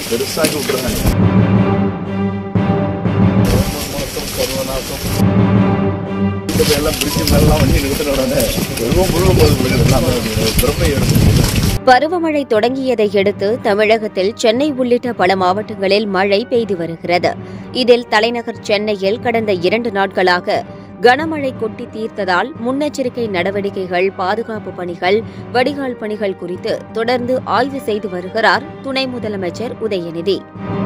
பெருசாக்கி விட்டுறாங்க மாசம் கருவநாசம் எல்லாம் பிரிட்ஜு மேலாம் வண்டி நிறுத்தின உடனே எதுவும் முழுக போது பிடிக்குது எல்லாமே பிரமை எடுத்து பருவமழை தொடங்கியதை அடுத்து தமிழகத்தில் சென்னை உள்ளிட்ட பல மாவட்டங்களில் மழை பெய்து வருகிறது இதில் தலைநகர் சென்னையில் கடந்த இரண்டு நாட்களாக கனமழை கொட்டி தீர்த்ததால் முன்னெச்சரிக்கை நடவடிக்கைகள் பாதுகாப்பு பணிகள் வடிகால் பணிகள் குறித்து தொடர்ந்து ஆய்வு செய்து வருகிறார் துணை முதலமைச்சர் உதயநிதி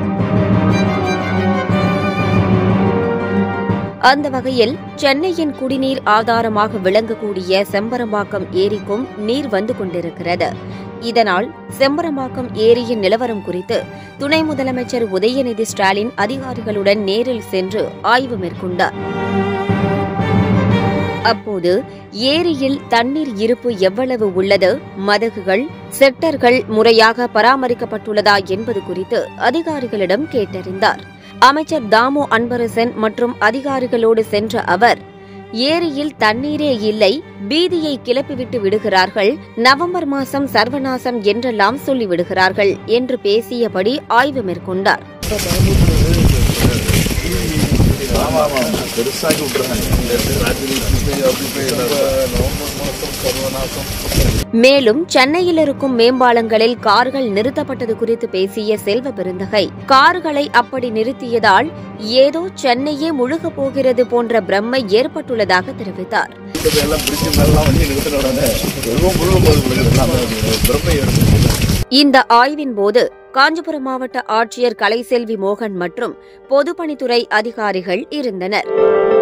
அந்த வகையில் சென்னையின் குடிநீர் ஆதாரமாக விளங்கக்கூடிய செம்பரம்பாக்கம் ஏரிக்கும் நீர் வந்து கொண்டிருக்கிறது இதனால் செம்பரம்பாக்கம் ஏரியின் நிலவரம் குறித்து துணை முதலமைச்சர் உதயநிதி ஸ்டாலின் அதிகாரிகளுடன் நேரில் சென்று ஆய்வு மேற்கொண்டார் அப்போது ஏரியில் தண்ணீர் இருப்பு எவ்வளவு உள்ளது மதகுகள் செட்டர்கள் முறையாக பராமரிக்கப்பட்டுள்ளதா என்பது குறித்து அதிகாரிகளிடம் கேட்டறிந்தார் அமைச்சர் தாமு அன்பரசன் மற்றும் அதிகாரிகளோடு சென்ற அவர் ஏரியில் தண்ணீரே இல்லை பீதியை கிளப்பிவிட்டு விடுகிறார்கள் நவம்பர் மாசம் சர்வநாசம் என்றெல்லாம் சொல்லிவிடுகிறார்கள் என்று பேசியபடி ஆய்வு மேற்கொண்டார் ஆமா ஆமா ஆமா. பெருசாக்கி விட்டுறாங்க ராத்திரி இப்படி பெய்யுது, அப்படி பெய்யுது. நவம்பர் மாசம் கருவநாசம் மேலும் சென்னையில் இருக்கும் மேம்பாலங்களில் கார்கள் நிறுத்தப்பட்டது குறித்து பேசிய செல்வ பெருந்தகை கார்களை அப்படி நிறுத்தியதால் ஏதோ சென்னையே முழுகப் போகிறது போன்ற பிரம்மை ஏற்பட்டுள்ளதாக தெரிவித்தார் எல்லாம் பிரிட்ஜு மேலாம் வண்டி நிறுத்தின உடனே எதுவும் முழுக போது பிடிக்குது எல்லாமே பிரமை எடுத்து இந்த ஆய்வின் போது காஞ்சிபுரம் மாவட்ட ஆட்சியர் கலைசெல்வி மோகன் மற்றும் பொதுப்பணித்துறை அதிகாரிகள் இருந்தனர்